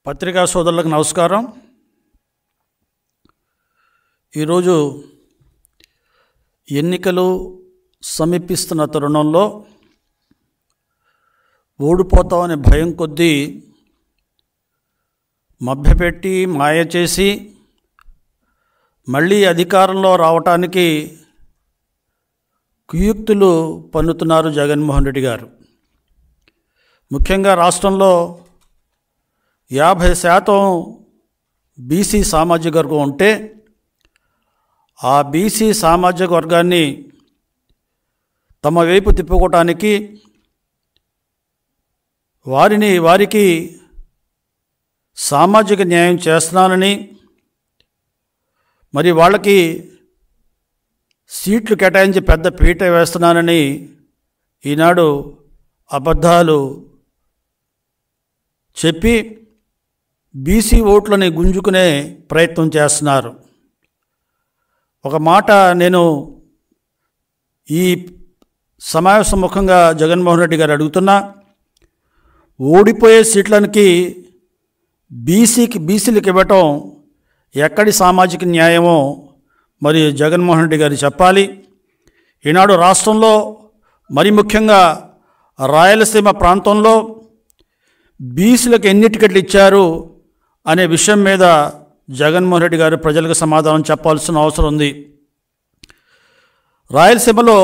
పత్రికా సోదరులకు నమస్కారం ఈరోజు ఎన్నికలు సమీపిస్తున్న తరుణంలో ఓడిపోతామనే భయం కొద్దీ మభ్యపెట్టి మాయ చేసి మళ్ళీ అధికారంలో రావటానికి కుయుక్తులు పన్నుతున్నారు జగన్మోహన్ రెడ్డి గారు ముఖ్యంగా రాష్ట్రంలో యాభై శాతం బీసీ సామాజిక వర్గం ఉంటే ఆ బీసీ సామాజిక వర్గాన్ని తమ వైపు తిప్పుకోవటానికి వారిని వారికి సామాజిక న్యాయం చేస్తున్నానని మరి వాళ్ళకి సీట్లు కేటాయించి పెద్ద పీట వేస్తున్నానని ఈనాడు అబద్ధాలు చెప్పి బీసీ ఓట్లని గుంజుకునే ప్రయత్నం చేస్తున్నారు ఒక మాట నేను ఈ సమావేశం ముఖంగా జగన్మోహన్ రెడ్డి గారు అడుగుతున్నా ఓడిపోయే సీట్లకి బీసీకి బీసీలకు ఇవ్వటం ఎక్కడి సామాజిక న్యాయమో మరి జగన్మోహన్ రెడ్డి గారు చెప్పాలి ఈనాడు రాష్ట్రంలో మరి ముఖ్యంగా రాయలసీమ ప్రాంతంలో బీసీలకు ఎన్ని టికెట్లు ఇచ్చారు అనే విషయం మీద జగన్మోహన్ రెడ్డి గారు ప్రజలకు సమాధానం చెప్పాల్సిన అవసరం ఉంది రాయలసీమలో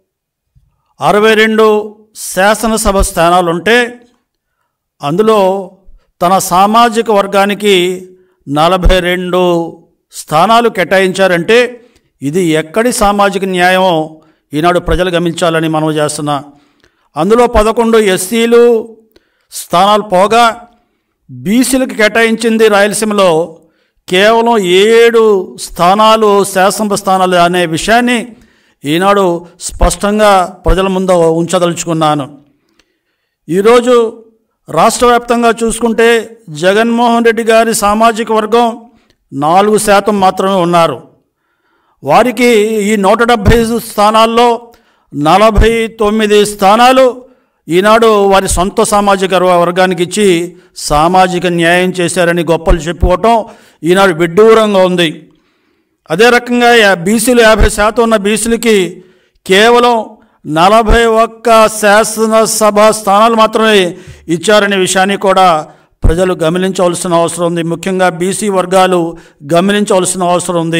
అరవై రెండు శాసనసభ స్థానాలు ఉంటే అందులో తన సామాజిక వర్గానికి నలభై రెండు స్థానాలు కేటాయించారంటే ఇది ఎక్కడి సామాజిక న్యాయమో ఈనాడు ప్రజలు గమనించాలని మనం చేస్తున్నా అందులో పదకొండు ఎస్సీలు స్థానాలు పోగా బీసీలకు కేటాయించింది రాయలసీమలో కేవలం ఏడు స్థానాలు శాసనసభ స్థానాలు అనే విషయాన్ని ఈనాడు స్పష్టంగా ప్రజల ముందు ఉంచదలుచుకున్నాను ఈరోజు రాష్ట్ర వ్యాప్తంగా చూసుకుంటే జగన్మోహన్ రెడ్డి గారి సామాజిక వర్గం నాలుగు శాతం మాత్రమే ఉన్నారు వారికి ఈ నూట డెబ్భై స్థానాల్లో నలభై తొమ్మిది స్థానాలు ఈనాడు వారి సొంత సామాజిక వర్గానికి ఇచ్చి సామాజిక న్యాయం చేశారని గొప్పలు చెప్పుకోవటం ఈనాడు విడ్డూరంగా ఉంది అదే రకంగా యా- బీసీలు యాభై శాతం ఉన్న బీసీలకి కేవలం నలభై ఒక్క శాసనసభ స్థానాలు మాత్రమే ఇచ్చారనే విషయాన్ని కూడా ప్రజలు గమనించవలసిన అవసరం ఉంది ముఖ్యంగా బీసీ వర్గాలు గమనించవలసిన అవసరం ఉంది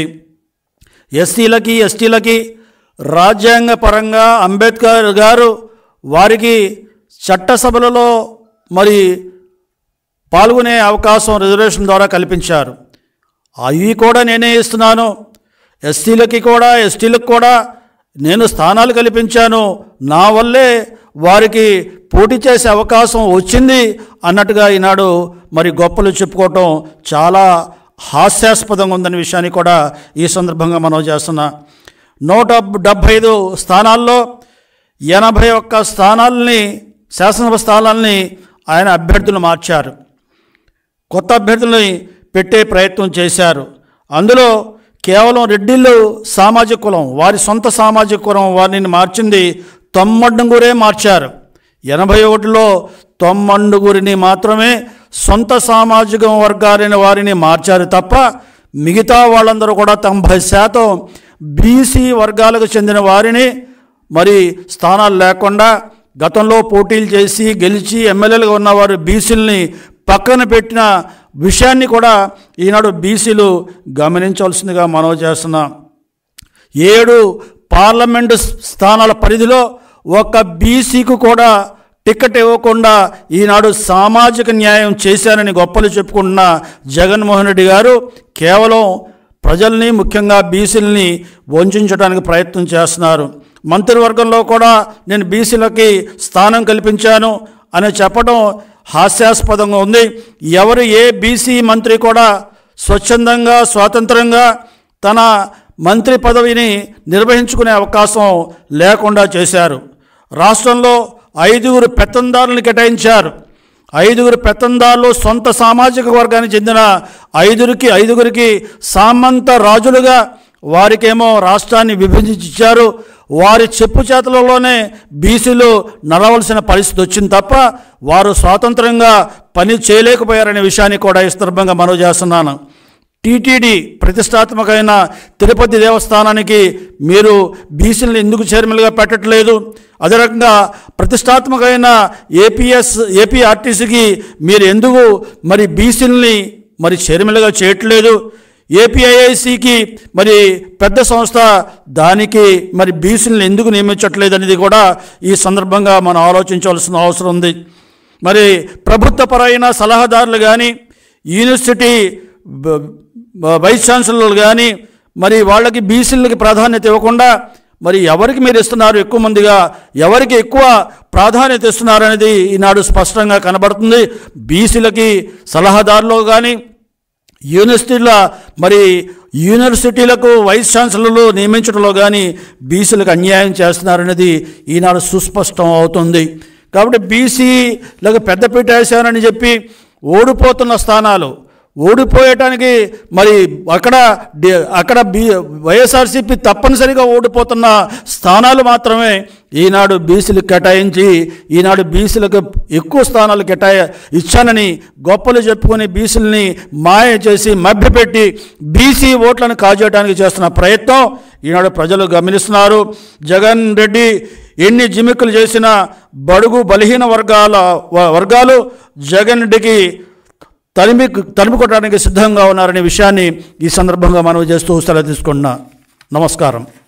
ఎస్సీలకి ఎస్టీలకి రాజ్యాంగ పరంగా అంబేద్కర్ గారు వారికి చట్టసభలలో మరి పాల్గొనే అవకాశం రిజర్వేషన్ ద్వారా కల్పించారు అవి కూడా నేనే ఇస్తున్నాను ఎస్సీలకి కూడా ఎస్టీలకు కూడా నేను స్థానాలు కల్పించాను నా వల్లే వారికి పోటీ చేసే అవకాశం వచ్చింది అన్నట్టుగా ఈనాడు మరి గొప్పలు చెప్పుకోవటం చాలా హాస్యాస్పదంగా ఉందనే విషయాన్ని కూడా ఈ సందర్భంగా మనం చేస్తున్నా నూట డెబ్భై ఐదు స్థానాల్లో ఎనభై ఒక్క స్థానాలని శాసనసభ స్థానాలని ఆయన అభ్యర్థులు మార్చారు కొత్త అభ్యర్థులని పెట్టే ప్రయత్నం చేశారు అందులో కేవలం రెడ్డిళ్ళు సామాజిక కులం వారి సొంత సామాజిక కులం వారిని మార్చింది తొమ్మండుగురే మార్చారు ఎనభై ఒకటిలో తొమ్మండుగురిని మాత్రమే సొంత సామాజిక వర్గాలైన వారిని మార్చారు తప్ప మిగతా వాళ్ళందరూ కూడా తొంభై శాతం బీసీ వర్గాలకు చెందిన వారిని మరి స్థానాలు లేకుండా గతంలో పోటీలు చేసి గెలిచి ఎమ్మెల్యేలుగా ఉన్నవారు బీసీలని పక్కన పెట్టిన విషయాన్ని కూడా ఈనాడు బీసీలు గమనించవలసిందిగా మనవి చేస్తున్నాం ఏడు పార్లమెంటు స్థానాల పరిధిలో ఒక బీసీకి కూడా టికెట్ ఇవ్వకుండా ఈనాడు సామాజిక న్యాయం చేశారని గొప్పలు చెప్పుకుంటున్న జగన్మోహన్ రెడ్డి గారు కేవలం ప్రజల్ని ముఖ్యంగా బీసీలని వంచడానికి ప్రయత్నం చేస్తున్నారు మంత్రివర్గంలో కూడా నేను బీసీలకి స్థానం కల్పించాను అని చెప్పడం హాస్యాస్పదంగా ఉంది ఎవరు ఏ బీసీ మంత్రి కూడా స్వచ్ఛందంగా స్వాతంత్రంగా తన మంత్రి పదవిని నిర్వహించుకునే అవకాశం లేకుండా చేశారు రాష్ట్రంలో ఐదుగురు పెత్తందారులను కేటాయించారు ఐదుగురు పెత్తందారులు సొంత సామాజిక వర్గానికి చెందిన ఐదుగురికి ఐదుగురికి సామంత రాజులుగా వారికేమో రాష్ట్రాన్ని విభజించి ఇచ్చారు వారి చెప్పు చేతలలోనే బీసీలు నడవలసిన పరిస్థితి వచ్చింది తప్ప వారు స్వాతంత్రంగా పని చేయలేకపోయారనే విషయాన్ని కూడా ఈ సందర్భంగా మనవి చేస్తున్నాను టీటీడీ ప్రతిష్టాత్మకమైన తిరుపతి దేవస్థానానికి మీరు బీసీలను ఎందుకు చైర్మన్గా పెట్టట్లేదు అదే రకంగా ప్రతిష్టాత్మకమైన ఏపీఎస్ ఏపీఆర్టీసీకి మీరు ఎందుకు మరి బీసీలని మరి చైర్మన్గా చేయట్లేదు ఏపీఐఐసికి మరి పెద్ద సంస్థ దానికి మరి బీసీలను ఎందుకు నియమించట్లేదు అనేది కూడా ఈ సందర్భంగా మనం ఆలోచించవలసిన అవసరం ఉంది మరి ప్రభుత్వపరమైన సలహాదారులు కానీ యూనివర్సిటీ బ- బ- వైస్ ఛాన్సలర్లు కానీ మరి వాళ్ళకి బీసీలకి ప్రాధాన్యత ఇవ్వకుండా మరి ఎవరికి మీరు ఇస్తున్నారు ఎక్కువ మందిగా ఎవరికి ఎక్కువ ప్రాధాన్యత ఇస్తున్నారు అనేది ఈనాడు స్పష్టంగా కనబడుతుంది బీసీలకి సలహాదారులు కానీ యూనివర్సిటీల మరి యూనివర్సిటీలకు వైస్ ఛాన్సలర్లు నియమించడంలో కానీ బీసీలకు అన్యాయం చేస్తున్నారనేది ఈనాడు సుస్పష్టం అవుతుంది కాబట్టి బీసీలకు పెద్దపీట వేశారని చెప్పి ఓడిపోతున్న స్థానాలు ఓడిపోయటానికి మరి అక్కడ డి- అక్కడ బి వైఎస్ఆర్సీపీ తప్పనిసరిగా ఓడిపోతున్న స్థానాలు మాత్రమే ఈనాడు బీసీలకు కేటాయించి ఈనాడు బీసీలకు ఎక్కువ స్థానాలు కేటాయ ఇచ్చానని గొప్పలు చెప్పుకొని బీసీలని మాయ చేసి మభ్యపెట్టి బీసీ ఓట్లను కాజేయడానికి చేస్తున్న ప్రయత్నం ఈనాడు ప్రజలు గమనిస్తున్నారు జగన్ రెడ్డి ఎన్ని జిమిక్కులు చేసినా బడుగు బలహీన వర్గాల వ- వర్గాలు జగన్ రెడ్డికి తరిమి తరిమి కొట్టడానికి సిద్ధంగా ఉన్నారనే విషయాన్ని ఈ సందర్భంగా మనం చేస్తూ సెలవు తీసుకుంటున్నా నమస్కారం